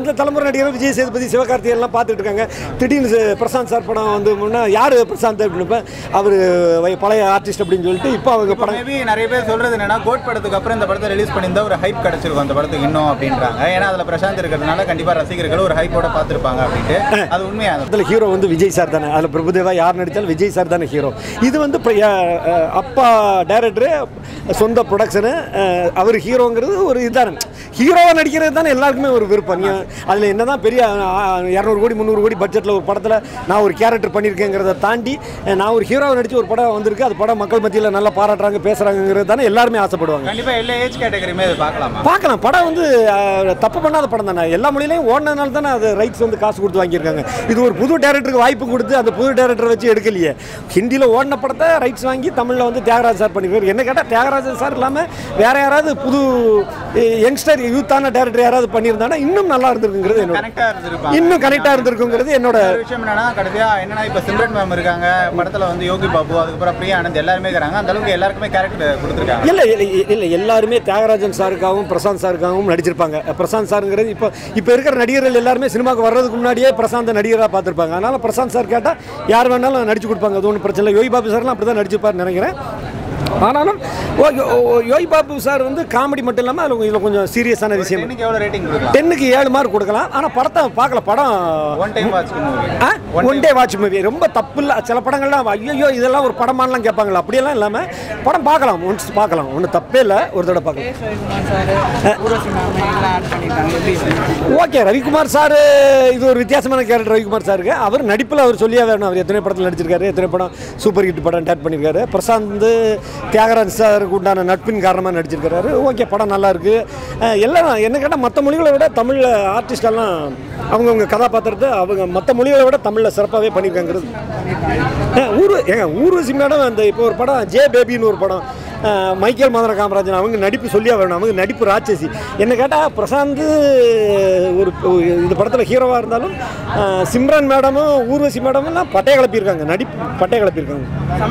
அடுத்த தலைமுறை நடிகர் விஜய் சேதுபதி சிவகார்த்திகேயன் எல்லாம் பார்த்துட்டு இருக்காங்க திடீர்னு ச- பிரசாந்த் சார் படம் வந்து முன்னா யார் பிரசாந்த் அப்படின்னு அவர் பழைய ஆர்டிஸ்ட் அப்படின்னு சொல்லிட்டு இப்போ அவங்க படம் மேபி நிறைய பேர் சொல்றது என்னன்னா கோட் படத்துக்கு அப்புறம் இந்த படத்தை ரிலீஸ் பண்ணியிருந்தா ஒரு ஹைப் கிடைச்சிருக்கும் அந்த படத்துக்கு இன்னும் அப்படின்றாங்க ஏன்னா அதுல பிரசாந்த் இருக்கிறதுனால கண்டிப்பா ரசிகர்கள் ஒரு ஹைப்போட பார்த்திருப்பாங்க அப்படின்ட்டு அது உண்மையா அதில் ஹீரோ வந்து விஜய் சார் தானே அதில் பிரபுதேவா யார் நடித்தாலும் விஜய் சார் தானே ஹீரோ இது வந்து இப்போ அப்பா டைரக்டரு சொந்த ப்ரொடக்ஷனு அவர் ஹீரோங்கிறது ஒரு இதுதானே ஹீரோவாக நடிக்கிறது தானே எல்லாருக்குமே ஒரு விருப்பம் நீங்கள் அதில் என்ன தான் பெரிய இரநூறு கோடி முந்நூறு கோடி பட்ஜெட்டில் ஒரு படத்தில் நான் ஒரு கேரக்டர் பண்ணியிருக்கேங்கிறத தாண்டி அஹ், நான் ஒரு ஹீரோவை நடித்து ஒரு படம் வந்திருக்கு அது படம் மக்கள் மத்தியில் நல்லா பாராட்டுறாங்க பேசுகிறாங்கிறது தானே எல்லாருமே ஆசைப்படுவாங்க கண்டிப்பா எல்லா ஏஜ் கேட்டகரியுமே இது பார்க்கலாமா பார்க்கலாம் படம் வந்து அஹ், தப்பு பண்ணாத படம் தானே எல்லா மொழியிலையும் ஓடினதுனால தானே அது ரைட்ஸ் வந்து காசு கொடுத்து வாங்கியிருக்காங்க இது ஒரு புது டேரக்டருக்கு வாய்ப்பு கொடுத்து அந்த புது டேரக்டரை வச்சு எடுக்கலையே ஹிந்தியில் ஓடின படத்தை ரைட்ஸ் வாங்கி தமிழில் வந்து தியாகராஜ் சார் பண்ணிருக்காரு என்ன கேட்டால் தியாகராஜன் சார் இல்லாமல் வேற யாராவது புது யங்ஸ்டர் யூத்தான டேரக்டர் யாராவது பண்ணியிருந்தாங்கன்னா இன்னும் நல்லா இருந்திருக்குங்கிறது என்னோட கனெக்டா இருந்திருப்பாங்க இன்னும் கனெக்டாக இருந்திருக்குங்கிறது என்னோட ஒரு விஷயம் என்னன்னா கடைசியா என்னன்னா இப்ப சிம்ரன் மேம் இருக்காங்க படத்துல வந்து யோகி பாபு அதுக்கப்புறம் பிரியா ஆனந்த் எல்லாருமே இருக்கிறாங்க அந்த அளவுக்கு எல்லாருக்குமே கேரக்டர் கொடுத்துருக்காங்க இல்லை இல்லை இல்லை எல்லாருமே தியாகராஜன் சாருக்காகவும் பிரசாந்த் சாருக்காகவும் நடிச்சிருப்பாங்க பிரசாந்த் சாருங்கிறது இப்போ இப்போ இருக்கிற நடிகர்கள் எல்லாருமே சினிமாவுக்கு வர்றதுக்கு முன்னாடியே பிரசாந்த் நடிகராக பார்த்துருப்பாங்க அதனால் பிரசாந்த் சார் கேட்டால் யார் வேணாலும் நடிச்சு கொடுப்பாங்க அது ஒன்றும் பிரச்சனை இல்லை யோகி பாபு சார்லாம் அப்படி தான் நடிச்சிருப்பாருன்னு நினைக்கிறேன் ஆனாலும் ஓ- ஓ- ஓ- யோகி பாபு சார் வந்து காமெடி மட்டும் இல்லாமல் அதில் இதில் கொஞ்சம் சீரியஸான விஷயம் இன்னைக்கு எவ்வளவு ரேட்டிங் கொடுக்கலாம் டென்னுக்கு ஏழு மார்க் கொடுக்கலாம் ஆனால் படத்தை பார்க்கல படம் one time watch movie one day watch movie ரொம்ப தப்பு இல்லை சில படங்கள்லாம் ஐயோ இதெல்லாம் ஒரு படமானலாம் கேட்பாங்களா அப்படியெல்லாம் இல்லாமல் படம் பார்க்கலாம் ஒன்ஸ் பார்க்கலாம் ஒன்றும் தப்பே இல்லை ஒரு தடவை பார்க்கலாம் ஓகே ரவிக்குமார் சார் இது ஒரு வித்தியாசமான கேரக்டர் ரவிக்குமார் சாருக்கு அவர் நடிப்பில் அவர் சொல்லியே வேணும் அவர் எத்தனை படத்தில் நடிச்சிருக்காரு எத்தனை படம் சூப்பர் ஹிட் படம் டேட் பண்ணியிருக்காரு பிரசாந்த் தியாகராஜ் சாருக்கு உண்டான நட்பின் காரணமாக நடிச்சிருக்காரு ஓகே படம் நல்லா இருக்கு அஹ் எல்லாம் என்ன கேட்டால் மற்ற மொழிகளை விட தமிழில் ஆர்டிஸ்டெல்லாம் அவங்கவுங்க கதாபாத்திரத்தை அவங்க மற்ற மொழிகளை விட தமிழில் சிறப்பாகவே பண்ணியிருக்காங்கிறது அஹ் ஊரு ஏங்க ஊர்வசி மேடம் அந்த இப்போ ஒரு படம் ஜே பேபின்னு ஒரு படம் அஹ் மைக்கேல் மதுர காமராஜன் அவங்க நடிப்பு சொல்லியா வேணும் அவங்க நடிப்பு ராட்சசி என்ன கேட்டால் பிரசாந்த் ஒரு இந்த படத்தில் ஹீரோவாக இருந்தாலும் அஹ் சிம்ரன் மேடமும் ஊர்வசி மேடமும் எல்லாம் பட்டைய கிளப்பியிருக்காங்க நடிப்பு பட்டைய கிளப்பியிருக்காங்க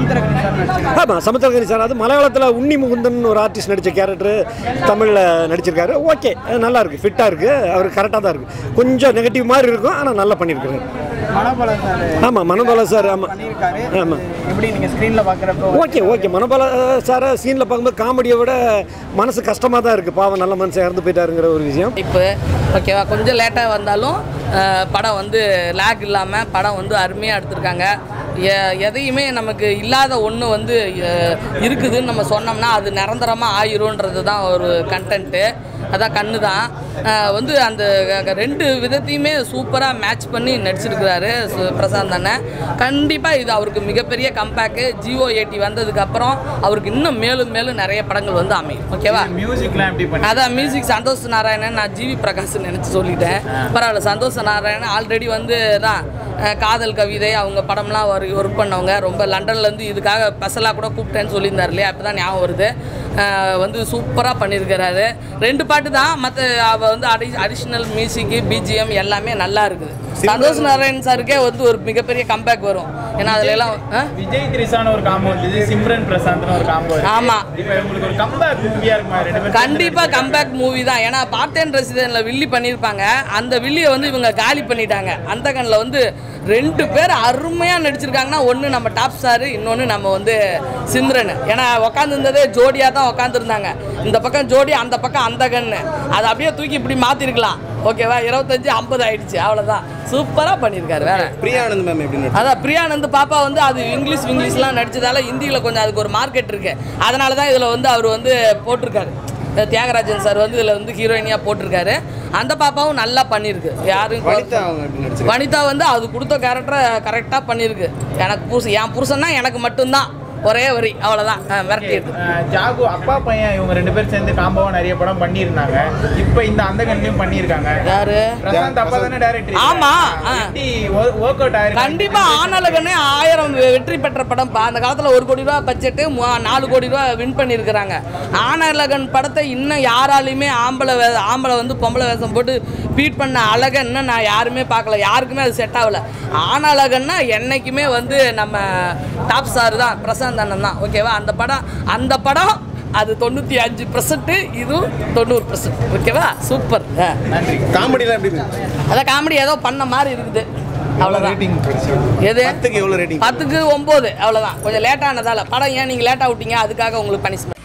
ஆமாம் சமுத்திரகனி சார் அது மலையாளத்தில் உன்னி முகுந்தன் ஒரு ஆர்டிஸ்ட் நடித்த கேரக்டர் தமிழில் நடிச்சிருக்காரு ஓகே நல்லா இருக்குது ஃபிட்டாக இருக்குது அவர் கரெக்டாக தான் இருக்குது கொஞ்சம் நெகட்டிவ் மாதிரி இருக்கும் ஆனால் நல்லா பண்ணியிருக்காரு மனோபலம் சார் ஆமாம் மனோபாலா சார் ஆமாம் பண்ணியிருக்காரு ஆமாம் எப்படி நீங்க ஸ்க்ரீன்ல பாக்குறப்போ ஓகே ஓகே மனோபாலா சாரை சீனில் பார்க்கும்போது காமெடியை விட மனசு கஷ்டமாக தான் இருக்குது பாவம் நல்ல மனுஷன் இறந்து போயிட்டாருங்கிற ஒரு விஷயம் இப்போ ஓகேவா கொஞ்சம் லேட்டாக வந்தாலும் அஹ், படம் வந்து லேக் இல்லாமல் படம் வந்து அருமையாக எடுத்திருக்காங்க எ- எதையுமே நமக்கு இல்லாத ஒன்று வந்து அஹ், இருக்குதுன்னு நம்ம சொன்னோம்னா அது நிரந்தரமாக ஆயிரும்ன்றது தான் ஒரு கண்டென்ட்டு அதான் கண்ணு தான் அஹ், வந்து அந்த க- ரெண்டு விதத்தையுமே சூப்பராக மேட்ச் பண்ணி நடிச்சிருக்கிறாரு சு- பிரசாந்த் அண்ணன் கண்டிப்பாக இது அவருக்கு மிகப்பெரிய கம்பேக்கு ஜியோ ஏடி வந்ததுக்கப்புறம் அவருக்கு இன்னும் மேலும் மேலும் நிறைய படங்கள் வந்து அமையும் ஓகேவா மியூசிக்லாம் எப்படி பண்ணி அதான் மியூசிக் சந்தோஷ் நாராயணன் நான் ஜிவி பிரகாஷ் நினச்சி சொல்லிட்டேன் பரவாயில்ல சந்தோஷ் நாராயணன் ஆல்ரெடி வந்து தான் அஹ், காதல் கவிதை அவங்க படம்லாம் ஒரு ஒர்க் பண்ணவங்க ரொம்ப லண்டன்லேருந்து இதுக்காக ஸ்பெஷலாக கூட கூப்பிட்டேன்னு சொல்லியிருந்தார் இல்லையா அப்போ தான் ஞாபகம் வருது அஹ், வந்து சூப்பராக பண்ணியிருக்கிறாரு ரெண்டு பாட்டு தான் மற்ற அவ வந்து அடி அடிஷ்னல் மியூசிக்கு பிஜிஎம் எல்லாமே நல்லா இருக்குது சந்தோஷ் நாராயண் சாருக்கே வந்து ஒரு மிகப்பெரிய கம்பேக் வரும் ஏன்னா அதுல எல்லாம் ஆ? விஜய் த்ரிஷான ஒரு காம்போ இருந்தது சிம்ரன் பிரசாந்த்னு ஒரு காம்போ ஆமா. இப்போ உங்களுக்கு ஒரு கம்பேக் மூவியா இருக்குமா ரெண்டு பேரும் கண்டிப்பா கம்பேக் மூவி தான் ஏன்னா பார்த்தேன் ரசிதன்ல வில்லி பண்ணியிருப்பாங்க அந்த வில்லியை வந்து இவங்க காலி பண்ணிட்டாங்க அந்த கண்ணில் வந்து ரெண்டு பேர் அருமையாக நடிச்சிருக்காங்கன்னா ஒன்று நம்ம டாப் ஸ்டார் இன்னொன்று நம்ம வந்து சிம்ரன் ஏன்னா உக்காந்துருந்ததே ஜோடியாக தான் உக்காந்துருந்தாங்க இந்த பக்கம் ஜோடி அந்த பக்கம் அந்த கண்ணு அதை அப்படியே தூக்கி இப்படி மாற்றிருக்கலாம் ஓகேவா இருபத்தஞ்சு ஐம்பது ஆயிடுச்சு அவ்வளோதான் சூப்பராக பண்ணியிருக்காரு வேற பிரியானந்த் மேம் எப்படி அதான் பிரியானந்த் பாப்பா வந்து அது இங்கிலீஷ் இங்கிலீஷ்லாம் நடிச்சதால ஹிந்தியில் கொஞ்சம் அதுக்கு ஒரு மார்க்கெட் இருக்கு அதனால தான் இதில் வந்து அவர் வந்து போட்டிருக்காரு அஹ் தியாகராஜன் சார் வந்து இதில் வந்து ஹீரோயினியாக போட்டிருக்காரு அந்த பாப்பாவும் நல்லா பண்ணியிருக்கு யாரும் வனிதா அவங்க எப்படி நடிச்சிருக்காங்க வனிதா வந்து அது கொடுத்த கேரக்டரை கரெக்டாக பண்ணியிருக்கு எனக்கு புருஷன் என் புருஷன்னா எனக்கு மட்டும்தான் ஒரே வரி அவ்வளோதான் மிரட்டி இருக்கு அஹ் ஜாகு அப்பா பையன் இவங்க ரெண்டு பேரும் சேர்ந்து காம்போவா நிறைய படம் பண்ணியிருந்தாங்க இப்போ இந்த அந்த கண்ணிலையும் பண்ணியிருக்காங்க யாரு பிரசாந்த் அப்பா தானே டேரக்டர் ஆமா, ஆ. ஒர்க் அவுட் ஆயிருக்கு கண்டிப்பா ஆனாலகனே ஆயிரம் வெ- வெற்றி பெற்ற படம் பா அந்த காலத்துல ஒரு கோடி ரூபா பட்ஜெட்டு நாலு கோடி ரூபா வின் பண்ணியிருக்கிறாங்க ஆனழகன் படத்தை இன்னும் யாராலையுமே ஆம்பளை வே ஆம்பளை வந்து பொம்பளை வேஷம் போட்டு பீட் பண்ண அழகன் இன்னும் நான் யாருமே பார்க்கல யாருக்குமே அது செட் ஆகல ஆனழகன்னா என்னைக்குமே வந்து நம்ம டாப் ஸ்டார் தான் பிரசாந்த் அண்ணன் தான் ஓகேவா அந்த படம் அந்த படம் அது தொண்ணூற்றி அஞ்சு பர்சன்ட் இதுவும் தொண்ணூறு பர்சன்ட் ஓகேவா சூப்பர் ஆ நன்றி காமெடிலாம் எப்படி இருந்துச்சு அதான் காமெடி ஏதோ பண்ண மாதிரி இருக்குது அவ்வளோதான் ரேட்டிங் எது பத்துக்கு எவ்வளோ ரேட்டிங் பத்துக்கு ஒம்பது அவ்வளோதான் கொஞ்சம் லேட்டானதால படம் ஏன் நீங்கள் லேட்டாக விட்டீங்க அதுக்காக உங்களுக்கு பனிஷ்மெண்ட்